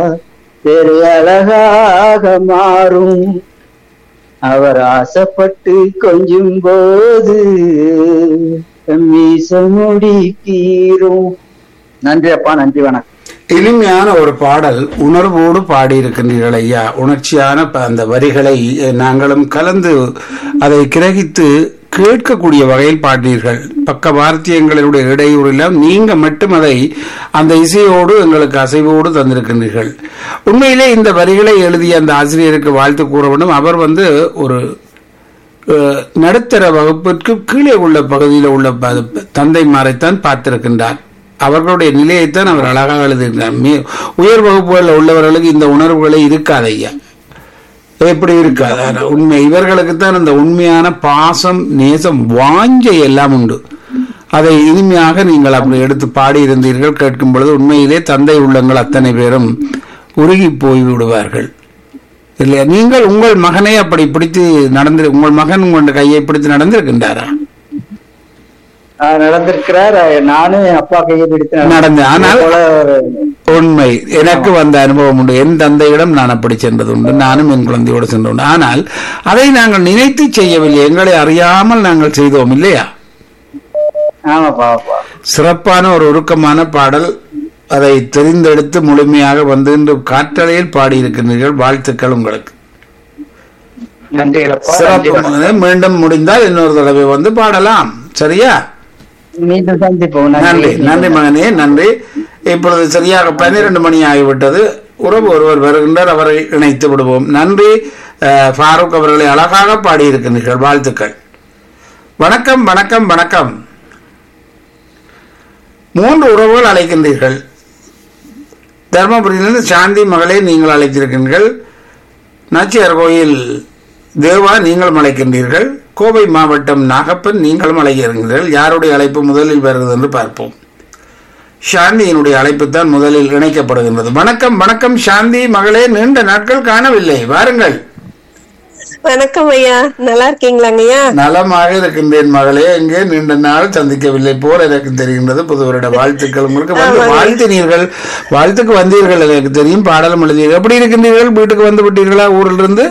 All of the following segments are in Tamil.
வேறு அழகாக மாறும் அவர் ஆசைப்பட்டு கொஞ்சும் போது மீச முடி கீரும் நன்றி அப்பா நன்றி வணக்கம் இனிமையான ஒரு பாடல் உணர்வோடு பாடியிருக்கின்றீர்கள் ஐயா உணர்ச்சியான ப- அந்த வரிகளை அஹ், நாங்களும் கலந்து அதை கிரகித்து கேட்கக்கூடிய வகையில் பாடினீர்கள் பக்க வார்த்தியங்களுடைய இடையூறு எல்லாம் நீங்க மட்டும் அதை அந்த இசையோடு எங்களுக்கு அசைவோடு தந்திருக்கின்றீர்கள் உண்மையிலே இந்த வரிகளை எழுதிய அந்த ஆசிரியருக்கு வாழ்த்து கூற வேண்டும் அவர் வந்து ஒரு அஹ், நடுத்தர வகுப்பிற்கு கீழே உள்ள பகுதியில் உள்ள ப- தந்தைமாரைத்தான் பார்த்திருக்கின்றார் அவர்களுடைய நிலையைத்தான் அவர் அழகாக எழுதியிருக்கிறார் மீ- உயர் வகுப்புகளில் உள்ளவர்களுக்கு இந்த உணர்வுகளே இருக்காது ஐயா எப்படி இருக்காது ஆனா உண்மை இவர்களுக்கு தான் அந்த உண்மையான பாசம் நேசம் வாஞ்சை எல்லாம் உண்டு அதை இனிமையாக நீங்கள் அப்படி எடுத்து பாடியிருந்தீர்கள் கேட்கும் பொழுது உண்மையிலே தந்தை உள்ளங்கள் அத்தனை பேரும் உருகி போய் விடுவார்கள் இல்லையா நீங்கள் உங்கள் மகனை அப்படி பிடித்து நடந்து உங்கள் மகன் உங்கள் கையை பிடித்து நடந்திருக்கின்றாரா ஆஹ் நடந்திருக்கிறார் அஹ் நானும் என் அப்பா கையை பிடித்து நடந்து. ஆனால் இதே போல ஒரு உண்மை எனக்கு வந்த அனுபவம் உண்டு என் தந்தையிடம் நான் அப்படி சென்றது உண்டு நானும் என் குழந்தையோடு சென்று உண்டு ஆனால் அதை நாங்கள் நினைத்து செய்யவில்லை எங்களை அறியாமல் நாங்கள் செய்தோம் இல்லையா ஆமாப்பா ஆமாப்பா சிறப்பான ஒரு உருக்கமான பாடல் அதை தெரிந்தெடுத்து முழுமையாக வந்து இன்று காற்றலையில் பாடியிருக்கின்றீர்கள் வாழ்த்துக்கள் உங்களுக்கு நன்றிகளப்பா சிறப்பு நன்றி வணக்கம். மீண்டும் முடிந்தால் இன்னொரு தடவை வந்து பாடலாம் சரியா மீண்டும் சந்திப்போம் நன்றி நன்றி மகனே நன்றி இப்பொழுது சரியாக பன்னிரண்டு மணி ஆகிவிட்டது உறவு ஒருவர் வருகின்றார் அவரை இணைத்து விடுவோம் நன்றி அஹ், ஃபாரூக் அவர்களை அழகாக பாடியிருக்கின்றீர்கள் வாழ்த்துக்கள் வணக்கம் வணக்கம் வணக்கம் மூன்று உறவுகள் அழைக்கின்றீர்கள் தர்மபுரியிலிருந்து சாந்தி மகளே நீங்கள் அழைத்திருக்கின்றீர்கள் நாச்சியார் கோயில் தேவா நீங்களும் அழைக்கின்றீர்கள் கோவை மாவட்டம் நாகப்பன் நீங்களும் அழைக்கிறீர்கள் யாருடைய அழைப்பு முதலில் வருகிறது என்று பார்ப்போம் சாந்தியினுடைய அழைப்பு தான் முதலில் இணைக்கப்படுகின்றது வணக்கம் வணக்கம் சாந்தி மகளே நீண்ட நாட்கள் காணவில்லை வாருங்கள் வணக்கம் ஐயா நல்லா இருக்கீங்களாங்க ஐயா நலமாக இருக்கின்றேன் மகளே எங்கே நீண்ட நாள் சந்திக்கவில்லை போல் எனக்கு தெரிகின்றது புது வருட வாழ்த்துக்கள் உங்களுக்கு வந்து வாழ்த்தினீர்கள் வாழ்த்துக்கு வந்தீர்கள் எனக்கு தெரியும் பாடலும் எழுதியீர்கள் எப்படி இருக்கின்றீர்கள் வீட்டுக்கு வந்து விட்டீர்களா ஊரில் இருந்து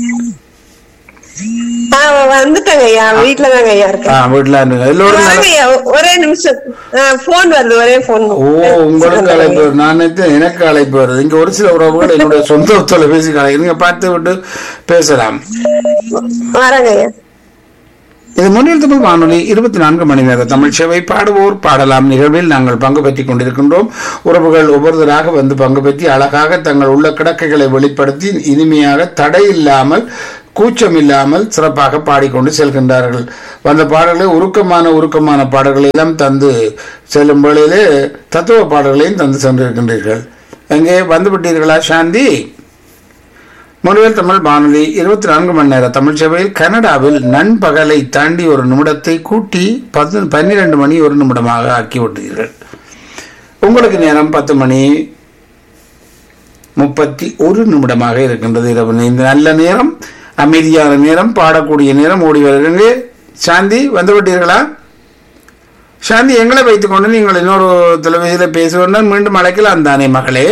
ஆ, வந்துட்டேங்க ஐயா வீட்டுல தாங்க ஐயா இருக்கேன் ஆ வீட்டுல இருந்தீங்க. எல்லோரும் நலம். வாங்க ஐயா ஒரே நிமிஷம் போன் வருது ஒரே போன் ஓ உங்களுக்கு அழைப்பு வருது. நான் நினைத்தேன் எனக்கு அழைப்பு வருது இங்க ஒரு சில உறவுகள் என்னுடைய சொந்த தொலைபேசி அழைப்பு நீங்க பார்த்து விட்டு பேசலாம் வரேங்க ஐயா இது முன்னில் தமிழ் வானொலி இருபத்தி நான்கு மணி நேர தமிழ் சேவை பாடுவோர் பாடலாம் நிகழ்வில் நாங்கள் பங்கு பெற்றுக் கொண்டிருக்கின்றோம் உறவுகள் ஒவ்வொருத்தராக வந்து பங்கு பெற்றி அழகாக தங்கள் உள்ள கிடக்கைகளை வெளிப்படுத்தி இனிமையாக தடை இல்லாமல் கூச்சம் இல்லாமல் சிறப்பாக பாடிக்கொண்டு செல்கின்றார்கள் வந்த பாடல்களை உருக்கமான உருக்கமான பாடல்களை எல்லாம் தந்து செல்லும் வேளையிலே தத்துவ பாடல்களையும் தந்து சென்றிருக்கின்றீர்கள் எங்கே வந்து விட்டீர்களா சாந்தி முழுவல் தமிழ் வானொலி இருபத்தி நான்கு மணி நேர தமிழ் சேவையில் கனடாவில் நண்பகலை தாண்டி ஒரு நிமிடத்தை கூட்டி பத்து பன்னிரண்டு மணி ஒரு நிமிடமாக ஆக்கி விட்டீர்கள் உங்களுக்கு நேரம் பத்து மணி முப்பத்தி ஒரு நிமிடமாக இருக்கின்றது இரவு இந்த நல்ல நேரம் அமைதியான நேரம் பாடக்கூடிய நேரம் ஓடி வருகிறது சாந்தி வந்து விட்டீர்களா சாந்தி எங்களை வைத்துக்கொண்டு நீங்கள் இன்னொரு தொலைபேசியில் பேசுவதால் மீண்டும் அழைக்கலாம் தானே மகளே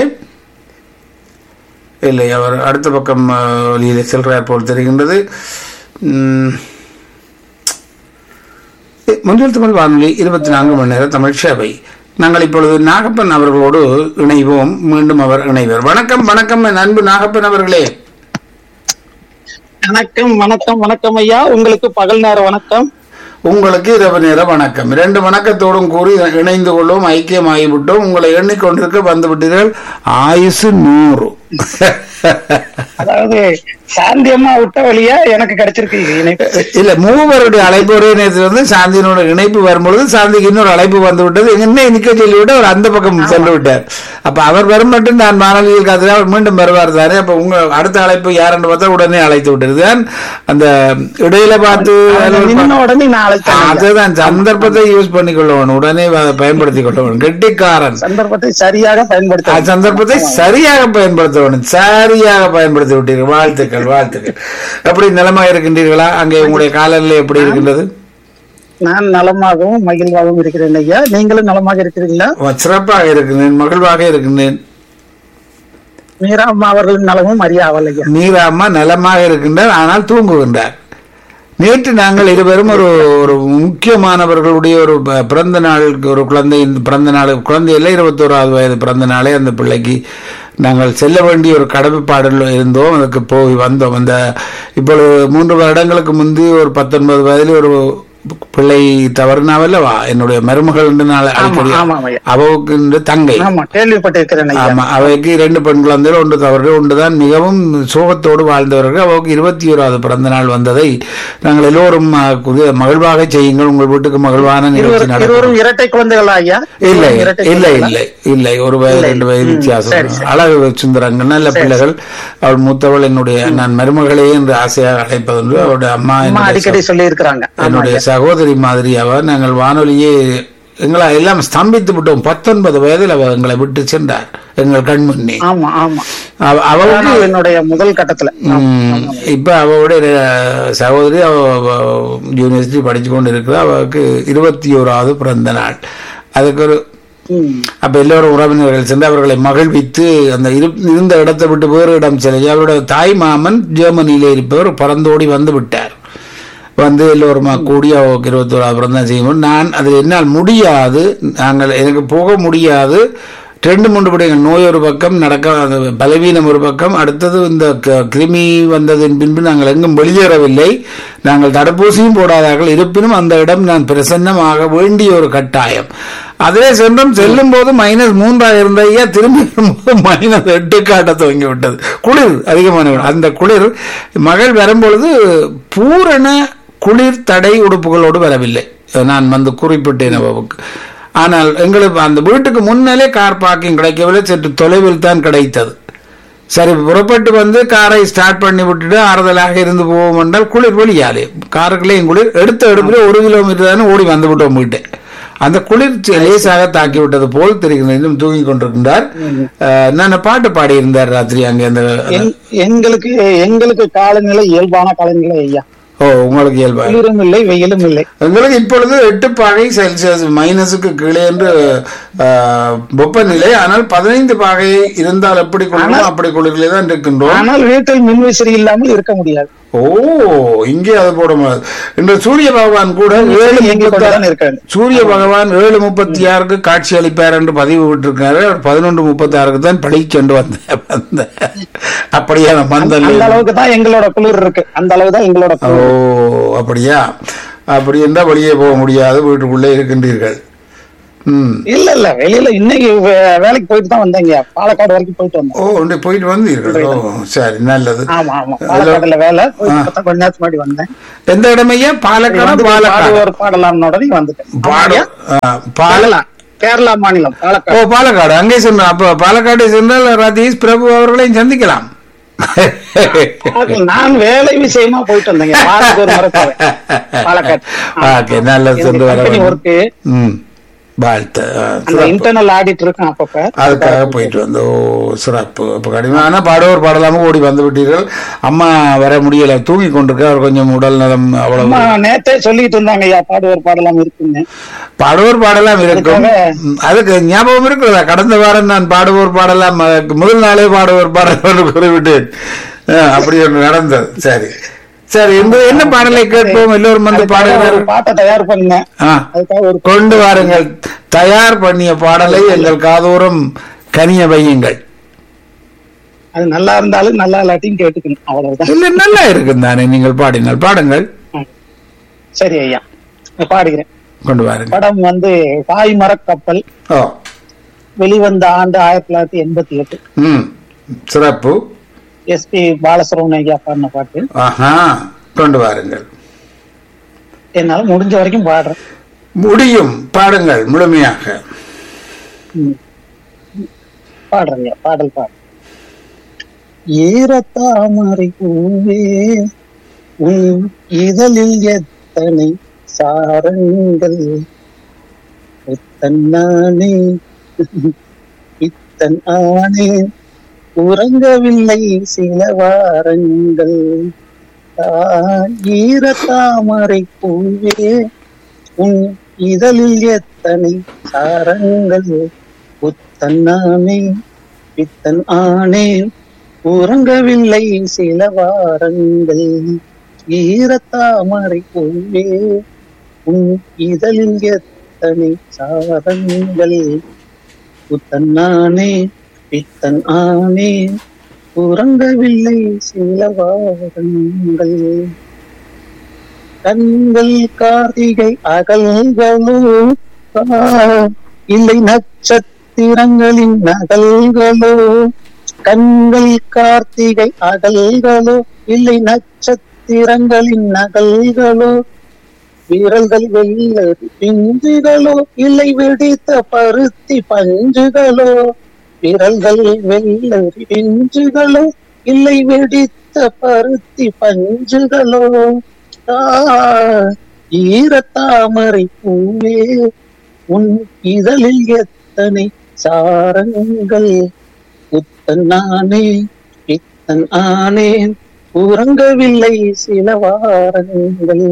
இல்லை அவர் அடுத்த பக்கம் அஹ், வழியிலே செல்கிறார் போல் தெரிகின்றது உம், முன்னில் தமிழ் வானொலி இருபத்தி நான்கு மணி நேர தமிழ் சேவை நாங்கள் இப்பொழுது நாகப்பன் அவர்களோடு இணைவோம் மீண்டும் அவர் இணைவர் வணக்கம் வணக்கம் என் அன்பு நாகப்பன் அவர்களே வணக்கம் வணக்கம் வணக்கம் ஐயா உங்களுக்கு பகல் நேர வணக்கம் உங்களுக்கு இரவு நேர வணக்கம் இரண்டு வணக்கத்தோடும் கூறி இணைந்து கொள்வோம் ஐக்கியமாகிவிட்டோம் உங்களை எண்ணிக்கொண்டிருக்க வந்து விட்டீர்கள் ஆயுசு நூறு அதாவது சாந்தி அம்மா விட்ட வழியா எனக்கு கிடைச்சிருக்கு இது இணைப்பு இல்ல மூவருடைய அழைப்பு ஒரே நேரத்தில் வந்து சாந்தியினோட இணைப்பு வரும்பொழுது சாந்திக்கு இன்னொரு அழைப்பு வந்து விட்டது என்ன நிக்க சொல்லிவிட்டு அவர் அந்த பக்கம் சென்று விட்டார் அப்ப அவர் வரும் மட்டும் நான் மாணவியில் காத்திர அவர் மீண்டும் வருவார் தானே அப்ப உங்க அடுத்த அழைப்பு யாருன்னு பார்த்தா உடனே அழைத்து விட்டது தான் அந்த இடையில பார்த்து நின்ன உடனே நான் அழைத்தேன் ஐயா. அதுதான் சந்தர்ப்பத்தை யூஸ் பண்ணிக்கொள்ளவன் உடனே அதை பயன்படுத்திக் கொள்ளவன் கெட்டிக்காரன் சந்தர்ப்பத்தை சரியாக பயன்படுத்த அந்த சந்தர்ப்பத்தை சரியாக பயன்படுத்த வேண்டும் சரியாக பயன்படுத்தி விட்டீர்கள் வாழ்த்துக்கள் வாழ்த்துக்கள் எப்படி நிலமா இருக்கின்றீர்களா அங்கே உங்களுடைய காலநிலை எப்படி இருக்கின்றது நான் நலமாகவும் மகிழ்வாகவும் இருக்கிறேன் ஐயா நீங்களும் நலமாக இருக்கிறீங்களா சிறப்பாக இருக்கின்றேன் மகிழ்வாக இருக்கின்றேன் மீரா அம்மா அவர்களின் நலமும் அறியாவல் ஐயா நீராம்மா நலமாக இருக்கின்றார் ஆனால் தூங்குகின்றார் நேற்று நாங்கள் இருவரும் ஒரு ஒரு முக்கியமானவர்களுடைய ஒரு ப- பிறந்த நாளுக்கு ஒரு குழந்தையின் பிறந்த நாள் குழந்தை இல்லை இருபத்தோராவது வயது பிறந்த நாளே அந்த பிள்ளைக்கு நாங்கள் செல்ல வேண்டிய ஒரு கடமைப்பாடில் இருந்தோம் அதுக்கு போய் வந்தோம் அந்த இப்பொழுது மூன்று வருடங்களுக்கு முந்தி ஒரு பத்தொன்பது வயதில் ஒரு பிள்ளை தவறுனாவல்லவா என்னுடைய மருமகள் என்று நான் அடிக்கடி ஆமாம் ஐயா. அவவுக்கு இந்த தங்கை ஆமா கேள்விப்பட்டிருக்கிறேன் ஐயா ஆமா அவைக்கு இரண்டு பெண் குழந்தைகள் ஒன்று தவறு ஒன்றுதான் மிகவும் சோகத்தோடு வாழ்ந்தவர்கள் அவருக்கு இருபத்தி ஓராவது பிறந்த நாள் வந்ததை நாங்கள் எல்லோரும் அஹ், குது- மகிழ்வாக செய்யுங்கள் உங்கள் வீட்டுக்கு மகிழ்வான நிகழ்ச்சி இருவரும் நடக்கும் இருவரும் இரட்டை குழந்தைகளா ஐயா இல்லை இருவரும் இரட்டை இல்லை குழந்தைகளா? இல்லை இல்லை ஒரு வயது ரெண்டு வயது சரி, வித்தியாசம் சரி. அழகு சுந்தரங்கள் நல்ல பிள்ளைகள் அவள் மூத்தவள் என்னுடைய நான் மருமகளே என்று ஆசையாக அழைப்பதுண்டு அவருடைய அம்மா அம்மா என்னுடைய அடிக்கடி சொல்லி இருக்கிறாங்க என்னுடைய சகோதரி மாதிரி அவ நாங்கள் வானொலியே எங்களை எல்லாம் ஸ்தம்பித்து விட்டோம் பத்தொன்பது வயதில் அவ எங்களை விட்டு சென்றார் எங்கள் கண் முன்னே ஆமா ஆமா அவ- அவளுக்கு அதான் என்னுடைய முதல் கட்டத்துல ம், இப்ப அவளுடைய சகோதரி அவ அவ யூனிவர்சிட்டி படிச்சு கொண்டு இருக்கிறா அவளுக்கு இருபத்தி ஓராவது பிறந்த நாள் அதுக்கு ஒரு ம். அப்ப எல்லோரும் உறவினர்கள் சென்று அவர்களை மகிழ்வித்து அந்த இரு- இருந்த இடத்தை விட்டு வேறு இடம் செல்ல அவருடைய தாய் மாமன் ஜெர்மனியிலே இருப்பவர் பறந்தோடி வந்து விட்டார் வந்து எல்லோருமா கூடி அவருக்கு இருபத்தோராவது பிறந்தான் செய்யும் நான் அது என்னால் முடியாது நாங்கள் எனக்கு போக முடியாது ரெண்டு மூன்று விடயங்கள் நோய் ஒரு பக்கம் நடக்க அது பலவீனம் ஒரு பக்கம் அடுத்தது இந்த க- கிருமி வந்ததின் பின்பு நாங்கள் எங்கும் வெளியேறவில்லை நாங்கள் தடுப்பூசியும் போடாதார்கள் இருப்பினும் அந்த இடம் நான் பிரசன்னமாக வேண்டிய ஒரு கட்டாயம் அதிலே சென்றும் செல்லும் போது மைனஸ் மூன்றாக இருந்த ஐயா திரும்பி வரும்போது மைனஸ் எட்டு காட்ட துவங்கி விட்டது குளிர் அதிகமான அந்த குளிர் மகள் வரும்பொழுது பூரண குளிர் தடை உடுப்புகளோடு வரவில்லை நான் வந்து குறிப்பிட்டேன் அவவுக்கு ஆனால் எங்களுக்கு அந்த வீட்டுக்கு முன்னாலே கார் பார்க்கிங் கிடைக்கவில்லை சற்று தொலைவில் தான் கிடைத்தது சரி புறப்பட்டு வந்து காரை ஸ்டார்ட் பண்ணி விட்டுட்டு ஆறுதலாக இருந்து போவோம் என்றால் குளிர் வெளியாலே காருக்குள்ளேயும் குளிர் எடுத்த எடுப்பில் ஒரு கிலோமீட்டர் தானே ஓடி வந்து விட்டோம் வீட்டு அந்த குளிர் சி- லேசாக தாக்கி விட்டது போல் தெரிகிறது இன்னும் தூங்கி கொண்டிருக்கின்றார் அஹ், நான் பாட்டு பாடியிருந்தார் ராத்திரி அங்கே அந்த எங்- எங்களுக்கு எங்களுக்கு காலநிலை இயல்பான காலநிலை ஐயா ஓ உங்களுக்கு இயல்பா குளிரும் இல்லை வெயிலும் இல்லை எங்களுக்கு இப்பொழுது எட்டு பாகை செல்சியஸ் மைனஸுக்கு கீழே என்று அஹ், வெப்பநிலை ஆனால் பதினைந்து பாகை இருந்தால் எப்படி குளிரும் அப்படி குளிர்களே தான் இருக்கின்றோம் ஆனால் வீட்டில் மின்விசிறி இல்லாமல் இருக்க முடியாது ஓ இங்கே அது போட முடியாது இன்று சூரிய பகவான் கூட ஏழு இயங்கிக் முப்பத்தி கொண்டுதான் இருக்காரு சூரிய பகவான் ஏழு முப்பத்தி ஆறுக்கு காட்சி அளிப்பார் என்று பதிவு விட்டிருக்காரு பதினொன்று முப்பத்தி ஆறுக்கு தான் பழிச்சென்று வந்தேன் வந்தேன் அப்படியே நான் வந்தேன் அந்த அளவுக்கு தான் எங்களோட குளிர் இருக்கு அந்த அளவு தான் எங்களோட ஓ குளிர் அப்படியா அப்படி என்றால் வெளியே போக முடியாது வீட்டுக்குள்ளே இருக்கின்றீர்கள் ம் இல்ல இல்ல வெளியில இன்னைக்கு வே- வேலைக்கு போயிட்டு தான் வந்தேங்க பாலக்காடு வரைக்கும் போயிட்டு வந்தேன் ஓ உண்டு போயிட்டு வந்தீர்கள் ஓ சரி நல்லது ஆமா ஆமா பாலக்காடுல வேலை போயிட்டு பார்த்தா கொஞ்ச நேரத்துக்கு முன்னாடி வந்தேன் எந்த இடமையா பாலக்காடா வந்து பாலக்காடு பாடுவோர் பாடலாம் உடனே வந்துட்டேன் பாட ஆமாய்யா. ஆ, பால கேரளா கேரளா மாநிலம் ஓ பாலக்காடு பாலக்காடு அங்கே சென்ற அப்ப பாலக்காடு சென்றால் ரதீஷ் பிரபு அவர்களையும் சந்திக்கலாம் அது நான் வேலை விஷயமா போயிட்டு வந்தேங்க வாரத்துக்கு ஒரு முறை போவேன் பாலக்காடு ஓகே நல்லது சென்று வர வேண்டும். ஒர்க்கு ம் வாழ்த்து ஆ, அந்த சிறப்பு. இன்டர்னல் ஆடிட் இருக்கும் அப்பப்ப அதுக்காக போயிட்டு வந்து ஓ சிறப்பு அப்ப கடினம் ஆனா பாடுவோர் பாடலாம ஓடி வந்து விட்டீர்கள் அம்மா வர முடியல தூங்கி கொண்டிருக்க அவர் கொஞ்சம் உடல் நலம் அவ்வளவு அம்மா நேத்தே சொல்லிட்டு இருந்தாங்க ஐயா பாடுவோர் பாடலாம் இருக்குன்னு பாடுவோர் பாடலாம் இருக்கும் அதுக்காக- ம், அதுக்கு ஞாபகம் இருக்கிறதா கடந்த வாரம் நான் பாடுவோர் பாடலாம் அதற்கு முதல் நாளே பாடுவோர் பாடலாம் குறிவிட்டேன் ஆ, அப்படி ஒன்று நடந்தது சரி சரி இந்த என்ன பாடலை கேட்போம் எல்லோரும் வந்து அதுக்காக ஒரு பாடுகிறார் பாட்டை தயார் பண்ணேன் ஆ அதுக்காக ஒரு கொண்டு வாருங்கள் தயார் பண்ணிய பாடலை எங்கள் காதோறும் கனிய வையுங்கள் அது நல்லா இருந்தாலும் நல்லா இல்லாட்டியும் கேட்டுக்கணும் அவ்வளவுதான் இல்ல நல்லா இருக்கும் தானே நீங்கள் பாடினால் பாடுங்கள் ம். சரி ஐயா நான் பாடுகிறேன் கொண்டு வாருங்கள் படம் வந்து தாய் கப்பல் ஓ வெளிவந்த ஆண்டு ஆயிரத்தி தொள்ளாயிரத்தி எண்பத்தி எட்டு ம் சிறப்பு எஸ்பி பாலசுரவன் ஐயா பாடின பாட்டு ஆஹா கொண்டு வாருங்கள் என்னால முடிஞ்ச வரைக்கும் பாடுறேன் முடியும் பாடுங்கள் முழுமையாக ம். பாடுறேன் ஐயா பாடல் பாடு ஈரத்தாமரை பூவே உன் இதழில் எத்தனை சாரங்கள் புத்தன்னானே இத்தன் ஆனே உறங்கவில்லை சில வாரங்கள் தாய் ஈரத்தாமரை பூவே உன் இதழில் எத்தனை சாரங்கள் புத்தன்னானே பித்தன் ஆனேன் உறங்கவில்லை சில வாரங்கள் ஈரத்தாமரை பூவே உன் இதழில் எத்தனை சாரங்கள் புத்தன் ஆனே பித்தன் ஆனே உறங்கவில்லை சில வாரங்கள் கண்கள் கார்த்திகை அகல்களோ ஆ, இல்லை நட்சத்திரங்களின் நகல்களோ கண்கள் கார்த்திகை அகல்களோ இல்லை நட்சத்திரங்களின் நகல்களோ விரல்கள் வெள்ளரி பிஞ்சுகளோ இல்லை வெடித்த பருத்தி பஞ்சுகளோ விரல்கள் வெள்ளரி பிஞ்சுகளோ இல்லை வெடித்த பருத்தி பஞ்சுகளோ ஆ, ஈரத்தாமரை பூவே உன் இதழில் எத்தனை சாரங்கள் புத்தன் நானே பித்தன் ஆனேன் உறங்கவில்லை சில வாரங்கள்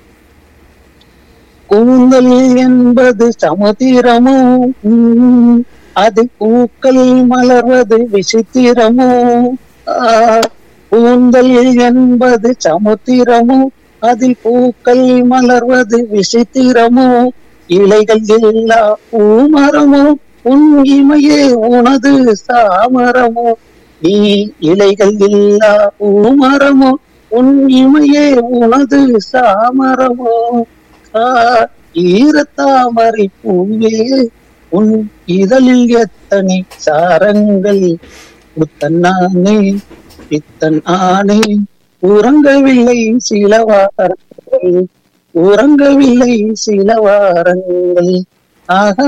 கூந்தல் என்பது சமுதிரமோ உம், அது பூக்கள் மலர்வது விசித்திரமோ ஆ, கூந்தல் என்பது சமுத்திரமோ அதில் பூக்கள் மலர்வது விசித்திரமோ இலைகள் எல்லா பூமரமோ உன் இமையே உனது சாமரமோ நீ இலைகள் இல்லா பூமரமோ உன் இமையே உனது சாமரமோ ஆ, ஈரத்தாமரை பூவே உன் இதழில் எத்தனை சாரங்கள் புத்தன் நானே பித்தன் ஆனே உறங்கவில்லை சில வாரங்கள் உறங்கவில்லை சில வாரங்கள் ஆஹா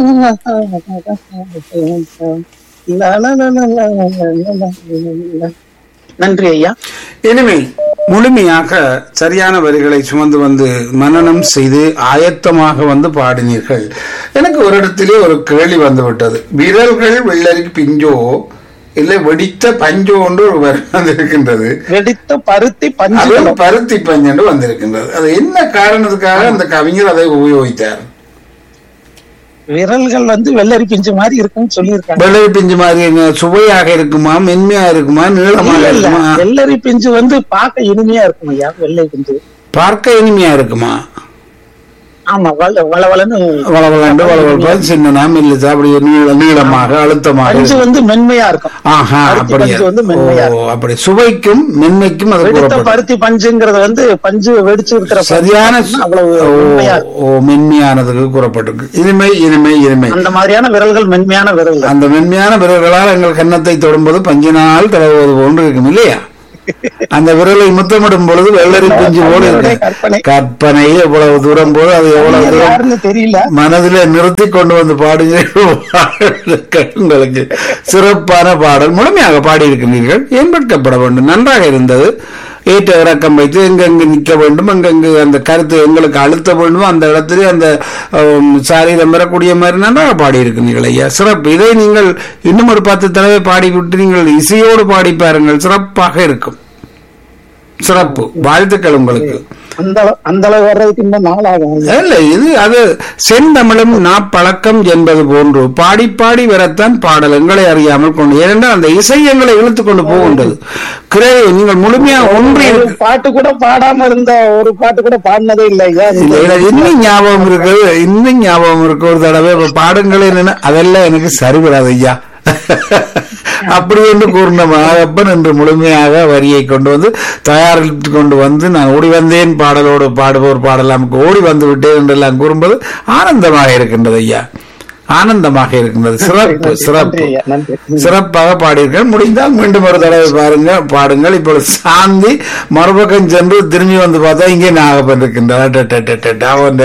லா, லா, லா, லா, லா, லா, லா, லா, லா. நன்றி ஐயா இனிமே முழுமையாக சரியான வரிகளை சுமந்து வந்து மனனம் செய்து ஆயத்தமாக வந்து பாடினீர்கள் எனக்கு ஒரு இடத்திலே ஒரு கேள்வி வந்து விட்டது விரல்கள் வெள்ளரி பிஞ்சோ இல்லை வெடித்த பஞ்சோ என்று ஒரு வரி வந்திருக்கின்றது வெடித்த பருத்தி அது பஞ்சு பருத்தி பஞ்சு வந்திருக்கின்றது அது என்ன காரணத்துக்காக அந்த கவிஞர் அதை உபயோகித்தார் விரல்கள் வந்து வெள்ளரி பிஞ்சு மாதிரி இருக்கும்னு சொல்லியிருக்காங்க வெள்ளரி பிஞ்சு மாதிரி என்ன, சுவையாக இருக்குமா மென்மையா இருக்குமா நீளமாக இல்ல, இல்ல. இருக்குமா வெள்ளரி பிஞ்சு வந்து பார்க்க இனிமையா இருக்கும் ஐயா வெள்ளை பிஞ்சு பார்க்க இனிமையா இருக்குமா ஆமா வள வளவளன்னு வளவளண்டு வளவளப்பா சின்னனா மெல்லிசா அப்படி நீள நீளமாக அழுத்தமாக பஞ்சு இருக்கும். வந்து மென்மையா இருக்கும் ஆஹா பருத்தி அப்படியா பஞ்சு வந்து மென்மையா ஓ அப்படி சுவைக்கும் மென்மைக்கும் அது வெடித்த கூறப்படும் பருத்தி பஞ்சுங்கிறது வந்து பஞ்சு வெடிச்சு இருக்கிற பஞ்சு சரியான பார்த்தீங்கன்னா அவ்வளவு ஓ, மென்மையா இருக்கும். ஓ மென்மையானதுக்கு கூறப்பட்டிருக்கு இனிமை இனிமை இனிமை அந்த மாதிரியான விரல்கள் மென்மையான விரல்கள் அந்த மென்மையான விரல்களால் எங்கள் கன்னத்தை தொடும்போது பஞ்சினால் தடவுவது போன்று இருக்கும் இல்லையா அந்த விரலை முத்தமிடும் பொழுது வெள்ளரி பிஞ்சு போல இருக்கு கற்பனை. கற்பனை எவ்வளவு தூரம் போது அது எவ்வளவு தூரம் யாருன்னு தெரியல மனதில நிறுத்தி கொண்டு வந்து பாடுங்க உங்களுக்கு சிறப்பான பாடல் முழுமையாக பாடியிருக்கிறீர்கள் ஏன்படுத்தப்பட வேண்டும் நன்றாக இருந்தது ஏற்ற இறக்கம் வைத்து எங்கெங்கு நிற்க வேண்டும் எங்கெங்கு அந்த கருத்து எங்களுக்கு அழுத்த வேண்டுமோ அந்த இடத்திலே அந்த ஆம், சாரீரம் பெறக்கூடிய மாதிரி நன்றாக பாடியிருக்கிறீர்கள் ஐயா சிறப்பு இதை நீங்கள் இன்னும் ஒரு பத்து தடவை பாடிவிட்டு நீங்கள் இசையோடு பாடி பாருங்கள் சிறப்பாக இருக்கும் சிறப்பு வாழ்த்துக்கள் உங்களுக்கு அந்த அளவு- அந்த அளவு வர்றதுக்கு இன்னும் நாளாகும் ஐயா. இல்ல இது அது செந்தமிழும் நாப்பழக்கம் என்பது போன்று பாடி பாடி வரத்தான் பாடல் எங்களை அறியாமல் கொண்டு ஏனென்றால் அந்த இசை எங்களை இழுத்துக் கொண்டு போகின்றது கிரே நீங்கள் முழுமையா ஒன்றி ஒரு இருக்கு- பாட்டு கூட பாடாம இருந்த ஒரு பாட்டு கூட பாடினதே இல்லை ஐயா இல்ல, இல்ல, இன்னும் ஞாபகம் இருக்கு இன்னும் ஞாபகம் இருக்கு ஒரு தடவை இப்ப பாடுங்களே என்னன்னா அதெல்லாம் எனக்கு சரி வராது ஐயா அப்படி என்று கூறின மகாப்பன் என்று முழுமையாக வரியை கொண்டு வந்து தயாரித்து கொண்டு வந்து நான் ஓடி வந்தேன் பாடலோடு பாடுவோர் பாடலாம் ஓடி வந்து விட்டேன் என்றெல்லாம் கூறும்போது ஆனந்தமாக இருக்கின்றது ஐயா ஆனந்தமாக இருக்கின்றது சிறப்பு நன்றி சிறப்பு ஐயா, நன்றி. சிறப்பாக பாடியிருக்கேன் முடிந்தால் மீண்டும் ஒரு தடவை பாருங்க பாடுங்கள் இப்பொழுது சாந்தி மறுபக்கம் சென்று திரும்பி வந்து பார்த்தா இங்கே நாகப்பன் இருக்கின்றார் அவன்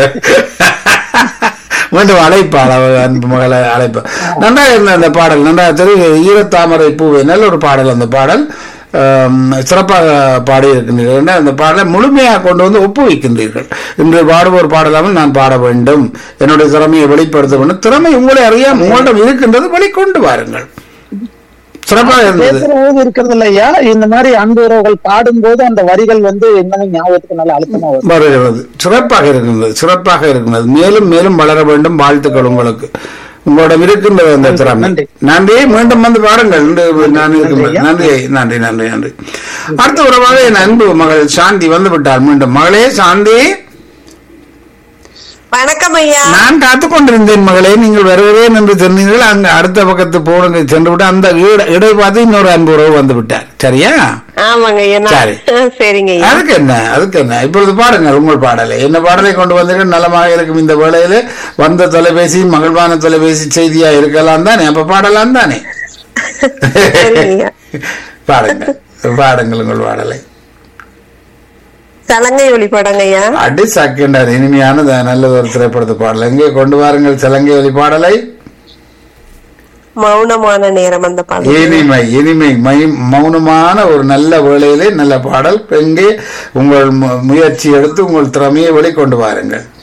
மீண்டும் அழைப்பாள் அவ அன்பு மகளை அழைப்பா நன்றாக இருந்த அந்த பாடல் நன்றாக தெரியும் ஈரத்தாமரை பூவை நல்ல ஒரு பாடல் அந்த பாடல் ஆம், சிறப்பாக பாடியிருக்கின்றீர்கள் ஏன்னா அந்த பாடலை முழுமையாக கொண்டு வந்து ஒப்புவிக்கின்றீர்கள் இன்று பாடுவோர் பாடலாமல் நான் பாட வேண்டும் என்னுடைய திறமையை வெளிப்படுத்த வேண்டும் திறமை உங்களை அறியாம உங்களிடம் இருக்கின்றது வெளிக்கொண்டு வாருங்கள் சிறப்பாக இருந்தது பேசுறது இருக்கிறது இல்லையா இந்த மாதிரி அன்பு உறவுகள் பாடும்போது அந்த வரிகள் வந்து இன்னும் ஞாபகத்துக்கு நல்ல அழுத்தமா வரும் வருகிறது சிறப்பாக இருக்கின்றது சிறப்பாக இருக்கின்றது மேலும் மேலும் வளர வேண்டும் வாழ்த்துக்கள் உங்களுக்கு உங்களிடம் இருக்கின்றது அந்த நன்றி, திறமை நன்றி. நன்றி மீண்டும் வந்து பாருங்கள் இன்று நான் இருக்கும் ஐயா. நன்றி நன்றி நன்றி நன்றி அடுத்த உறவாக என் அன்பு மகள் சாந்தி வந்து விட்டார் மீண்டும் மகளே சாந்தி வணக்கம் ஐயா நான் காத்துக் கொண்டிருந்தேன் மகளே நீங்கள் வருவதேன் என்று சொன்னீர்கள் அங்க அடுத்த பக்கத்து போன சென்று விட்டு அந்த இட- இடை பார்த்து இன்னொரு அன்பு உறவு வந்து விட்டார் சரியா ஆமாங்க ஐயா நான்- சரி. சரிங்க ஐயா அதுக்கு என்ன அதுக்கு என்ன இப்பொழுது பாருங்கள் உங்கள் பாடலை என்ன பாடலை கொண்டு வந்தீர்கள் நலமாக இருக்கும் இந்த வேளையில வந்த தொலைபேசி மகிழ்வான தொலைபேசி செய்தியா இருக்கலாம் தானே அப்ப பாடலாம் தானே சரிங்க ஐயா பாடுங்கள் பாடுங்கள் உங்கள் பாடலை சலங்கை ஒளி படங்க ஐயா அடி சாக்கின்றார் இனிமையான த- நல்லது ஒரு திரைப்படத்து பாடல் எங்கே கொண்டு வாருங்கள் சலங்கை ஒலி பாடலை மௌனமான நேரம் அந்த பாடல் இனிமை இனிமை மை- மௌனமான ஒரு நல்ல வேளையிலே நல்ல பாடல் எங்கே உங்கள் மு- முயற்சி எடுத்து உங்கள் திறமையை வெளிக்கொண்டு வாருங்கள்